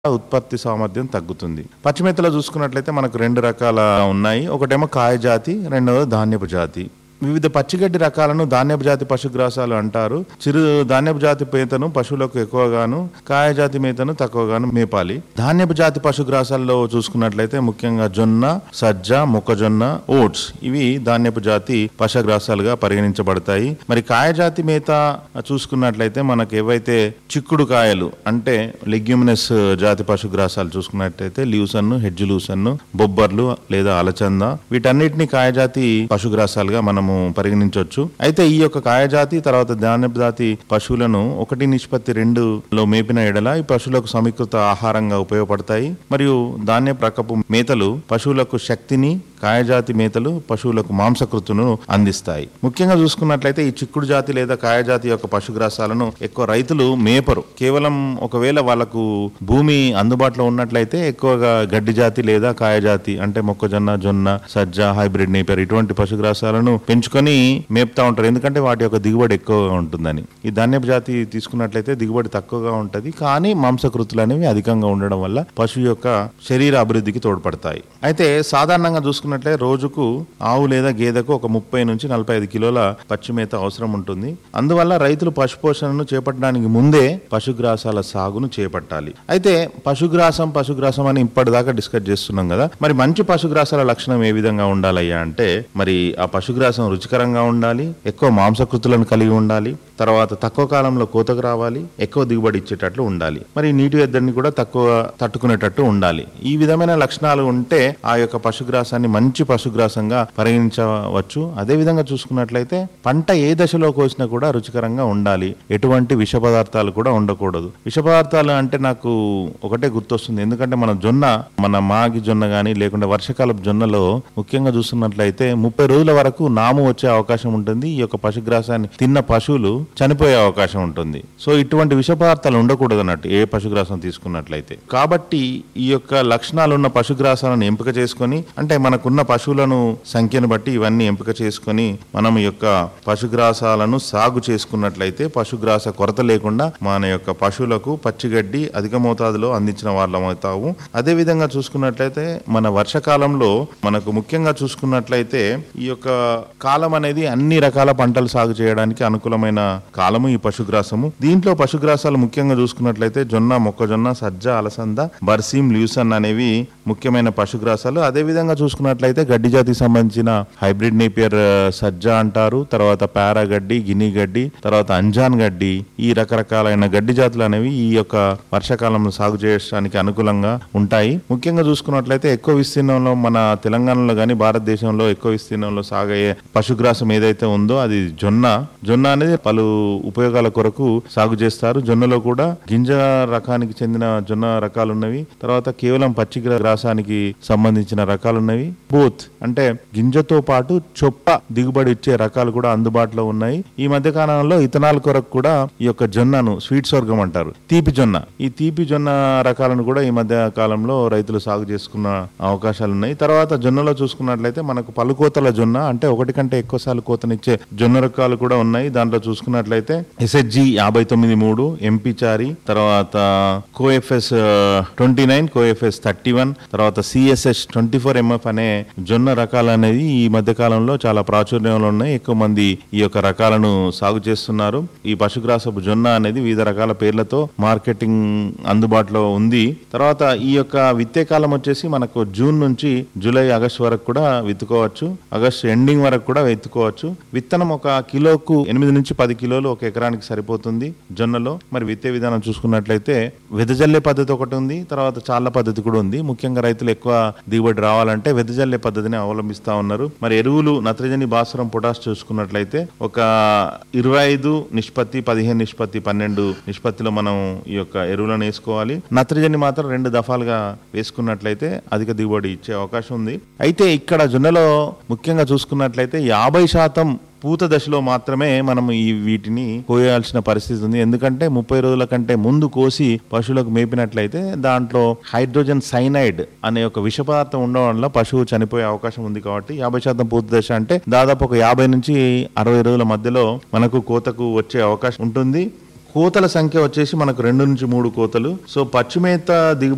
ఉత్పత్తి సామర్థ్యం తగ్గుతుంది పచ్చిమేతలో చూసుకున్నట్లయితే మనకు రెండు రకాల ఉన్నాయి ఒకటేమో కాయ జాతి రెండవది ధాన్యపు జాతి వివిధ పచ్చిగడ్డి రకాలను ధాన్యపు జాతి పశుగ్రాసాలు అంటారు చిరు ధాన్యపు జాతి మేతను పశువులకు ఎక్కువగాను కాయ జాతి మేతను తక్కువగాను మేపాలి ధాన్యపు జాతి పశుగ్రాసాల్లో చూసుకున్నట్లయితే ముఖ్యంగా జొన్న సజ్జ మొక్కజొన్న ఓట్స్ ఇవి ధాన్యపు జాతి పశుగ్రాసాలుగా పరిగణించబడతాయి మరి కాయ జాతి మేత చూసుకున్నట్లయితే మనకు ఏవైతే చిక్కుడు కాయలు అంటే లెగ్యూమినస్ జాతి పశుగ్రాసాలు చూసుకున్నట్లయితే ల్యూసన్ను హెడ్జ్ లూసన్ను బొబ్బర్లు లేదా అలచంద వీటన్నిటిని కాయజాతి పశుగ్రాసాలుగా మనము పరిగణించవచ్చు అయితే ఈ యొక్క కాయజాతి తర్వాత ధాన్యపు జాతి పశువులను ఒకటి నిష్పత్తి రెండు లో మేపిన ఎడల ఈ పశువులకు సమీకృత ఆహారంగా ఉపయోగపడతాయి మరియు ధాన్యపు రకపు మేతలు పశువులకు శక్తిని కాయజాతి మేతలు పశువులకు మాంసకృతును అందిస్తాయి ముఖ్యంగా చూసుకున్నట్లయితే ఈ చిక్కుడు జాతి లేదా కాయజాతి యొక్క పశుగ్రాసాలను ఎక్కువ రైతులు మేపరు కేవలం ఒకవేళ వాళ్ళకు భూమి అందుబాటులో ఉన్నట్లయితే ఎక్కువగా గడ్డి జాతి లేదా కాయజాతి అంటే మొక్కజొన్న జొన్న సజ్జ హైబ్రిడ్ నేపర్ ఇటువంటి పశుగ్రాసాలను పెంచుకొని మేపుతా ఉంటారు ఎందుకంటే వాటి యొక్క దిగుబడి ఎక్కువగా ఉంటుందని ఈ ధాన్యపు జాతి తీసుకున్నట్లయితే దిగుబడి తక్కువగా ఉంటది కానీ మాంసకృతులు అనేవి అధికంగా ఉండడం వల్ల పశువు యొక్క శరీర అభివృద్ధికి తోడ్పడతాయి అయితే సాధారణంగా చూసుకున్నట్లయితే రోజుకు ఆవు లేదా గేదెకు ఒక ముప్పై నుంచి నలభై ఐదు కిలోల పచ్చి మేత అవసరం ఉంటుంది అందువల్ల రైతులు పశుపోషణను చేపట్టడానికి ముందే పశుగ్రాసాల సాగును చేపట్టాలి అయితే పశుగ్రాసం పశుగ్రాసం అని ఇప్పటిదాకా డిస్కస్ చేస్తున్నాం కదా మరి మంచి పశుగ్రాసాల లక్షణం ఏ విధంగా ఉండాలయ్యా అంటే మరి ఆ పశుగ్రాసం రుచికరంగా ఉండాలి ఎక్కువ మాంసకృతులను కలిగి ఉండాలి తర్వాత తక్కువ కాలంలో కోతకు రావాలి ఎక్కువ దిగుబడి ఇచ్చేటట్లు ఉండాలి మరి నీటి ఎద్దడిని కూడా తక్కువ తట్టుకునేటట్టు ఉండాలి ఈ విధమైన లక్షణాలు ఉంటే ఆ యొక్క పశుగ్రాసాన్ని మంచి పశుగ్రాసంగా పరిగణించవచ్చు అదే విధంగా చూసుకున్నట్లయితే పంట ఏ దశలో కోసినా కూడా రుచికరంగా ఉండాలి ఎటువంటి విష పదార్థాలు కూడా ఉండకూడదు విష పదార్థాలు అంటే నాకు ఒకటే గుర్తొస్తుంది ఎందుకంటే మన జొన్న మన మాగి జొన్న కానీ లేకుంటే వర్షకాలపు జొన్నలో ముఖ్యంగా చూస్తున్నట్లయితే ముప్పై రోజుల వరకు నాము వచ్చే అవకాశం ఉంటుంది ఈ యొక్క పశుగ్రాసాన్ని తిన్న పశువులు చనిపోయే అవకాశం ఉంటుంది సో ఇటువంటి విష పదార్థాలు ఉండకూడదు అన్నట్టు ఏ పశుగ్రాసం తీసుకున్నట్లయితే కాబట్టి ఈ యొక్క లక్షణాలు ఉన్న పశుగ్రాసాలను ఎంపిక చేసుకొని అంటే మనకున్న పశువులను సంఖ్యను బట్టి ఇవన్నీ ఎంపిక చేసుకొని మనం ఈ యొక్క పశుగ్రాసాలను సాగు చేసుకున్నట్లయితే పశుగ్రాస కొరత లేకుండా మన యొక్క పశువులకు పచ్చిగడ్డి అధిక మోతాదులో అందించిన వాళ్ళం అవుతాము అదే విధంగా చూసుకున్నట్లయితే మన వర్షకాలంలో మనకు ముఖ్యంగా చూసుకున్నట్లయితే ఈ యొక్క కాలం అనేది అన్ని రకాల పంటలు సాగు చేయడానికి అనుకూలమైన కాలము ఈ పశుగ్రాసము దీంట్లో పశుగ్రాసాలు ముఖ్యంగా చూసుకున్నట్లయితే జొన్న మొక్కజొన్న సజ్జ అలసంద బర్సీం ల్యూసన్ అనేవి ముఖ్యమైన పశుగ్రాసాలు అదే విధంగా చూసుకున్నట్లయితే గడ్డి జాతికి సంబంధించిన హైబ్రిడ్ నేపియర్ ఆ, సజ్జ అంటారు తర్వాత పారా గడ్డి గిని గడ్డి తర్వాత అంజాన్ గడ్డి ఈ రకరకాలైన గడ్డి జాతులు అనేవి ఈ యొక్క వర్షాకాలంలో సాగు చేయడానికి అనుకూలంగా ఉంటాయి ముఖ్యంగా చూసుకున్నట్లయితే ఎక్కువ విస్తీర్ణంలో మన తెలంగాణలో కానీ భారతదేశంలో ఎక్కువ విస్తీర్ణంలో సాగయ్యే పశుగ్రాసం ఏదైతే ఉందో అది జొన్న జొన్న అనేది పలు ఉపయోగాల కొరకు సాగు చేస్తారు జొన్నలో కూడా గింజ రకానికి చెందిన జొన్న రకాలు ఉన్నవి తర్వాత కేవలం పచ్చి గ్రాసానికి సంబంధించిన రకాలు ఉన్నవి బోత్ అంటే గింజతో పాటు చొప్ప దిగుబడి ఇచ్చే రకాలు కూడా అందుబాటులో ఉన్నాయి ఈ మధ్య కాలంలో ఇథనాల్ కొరకు కూడా ఈ యొక్క జొన్నను స్వీట్ స్వర్గం అంటారు తీపి జొన్న ఈ తీపి జొన్న రకాలను కూడా ఈ మధ్య కాలంలో రైతులు సాగు చేసుకున్న అవకాశాలు ఉన్నాయి తర్వాత జొన్నలో చూసుకున్నట్లయితే మనకు పలుకోతల జొన్న అంటే ఒకటి కంటే ఎక్కువ సార్లు కోతనిచ్చే జొన్న రకాలు కూడా ఉన్నాయి దాంట్లో చూసుకున్నట్లయితే ఎస్హెచ్జి యాభై తొమ్మిది మూడు ఎంపీ చారి తర్వాత CoFS twenty nine CoFS thirty one తర్వాత సిఎస్ఎస్ ట్వంటీ ఫోర్ ఎంఎఫ్ అనే జొన్న రకాలు అనేది ఈ మధ్య కాలంలో చాలా ప్రాచుర్యంలో ఉన్నాయి ఎక్కువ మంది ఈ యొక్క రకాలను సాగు చేస్తున్నారు ఈ పశుగ్రాసపు జొన్న అనేది వివిధ రకాల పేర్లతో మార్కెటింగ్ అందుబాటులో ఉంది తర్వాత ఈ యొక్క విత్తే కాలం వచ్చేసి మనకు జూన్ నుంచి జూలై ఆగస్ట్ వరకు కూడా విత్తుకోవచ్చు ఆగస్ట్ ఎండింగ్ వరకు కూడా విత్తుకోవచ్చు విత్తనం ఒక కిలోకు ఎనిమిది నుంచి పది కిలోలు ఒక ఎకరానికి సరిపోతుంది జొన్నలో మరి విత్తే విధానం చూసుకున్నట్లయితే వెదజల్లే పద్ధతి ఒకటి ఉంది తర్వాత చాళ్ళ పద్ధతి కూడా ఉంది ముఖ్యంగా రైతులు ఎక్కువ దిగుబడి రావాలంటే వెదజల్లే పద్ధతిని అవలంబిస్తా ఉన్నారు మరి ఎరువులు నత్రజని భాస్వరం పొటాష్ చూసుకున్నట్లయితే ఒక ఇరవై ఐదు నిష్పత్తి పదిహేను నిష్పత్తి పన్నెండు నిష్పత్తిలో మనం ఈ యొక్క ఎరువులను వేసుకోవాలి నత్రజని మాత్రం రెండు దఫాలుగా వేసుకున్నట్లయితే అధిక దిగుబడి ఇచ్చే అవకాశం ఉంది అయితే ఇక్కడ జొన్నలో ముఖ్యంగా చూసుకున్నట్లయితే యాభై శాతం పూత దశలో మాత్రమే మనం ఈ వీటిని కోయాల్సిన పరిస్థితి ఉంది ఎందుకంటే ముప్పై రోజుల కంటే ముందు కోసి పశువులకు మేపినట్లయితే దాంట్లో హైడ్రోజన్ సైనైడ్ అనే ఒక విష పదార్థం ఉండడం వల్ల పశువు చనిపోయే అవకాశం ఉంది కాబట్టి యాభై శాతం పూత దశ అంటే దాదాపు ఒక యాభై నుంచి అరవై రోజుల మధ్యలో మనకు కోతకు వచ్చే అవకాశం ఉంటుంది కోతల సంఖ్య వచ్చేసి మనకు రెండు నుంచి మూడు కోతలు సో పచ్చిమేత దిగుబడి